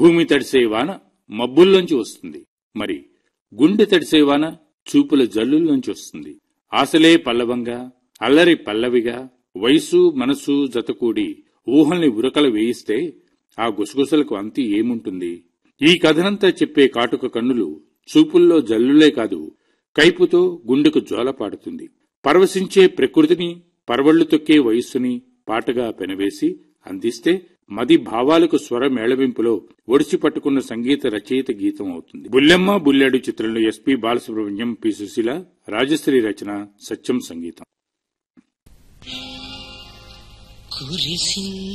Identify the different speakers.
Speaker 1: భూమి తడిసే వాన మబ్బుల్లోంచి వస్తుంది మరి గుండె తడిసే వాన చూపుల జల్లుల్లోంచి వస్తుంది ఆశలే పల్లవంగా అల్లరి పల్లవిగా వయసు మనసు జతకూడి ఊహల్ని ఉరకలు వేయిస్తే ఆ గుసగుసలకు అంతి ఏముంటుంది ఈ కథనంతా చెప్పే కాటుక కన్నులు చూపుల్లో జల్లులే కాదు కైపుతో గుండెకు జోలపాడుతుంది పరవశించే ప్రకృతిని పరవళ్లు తొక్కే వయస్సుని పాటగా పెనవేసి అందిస్తే మది భావాలకు స్వర మేళవింపులో ఒడిచి పట్టుకున్న సంగీత రచయిత గీతం అవుతుంది బుల్లెమ్మ బుల్లెడు చిత్రంలో ఎస్పి బాలసుబ్రహ్మణ్యం పి సుశీల రాజశ్రీ రచన సత్యం సంగీతం
Speaker 2: కురిసి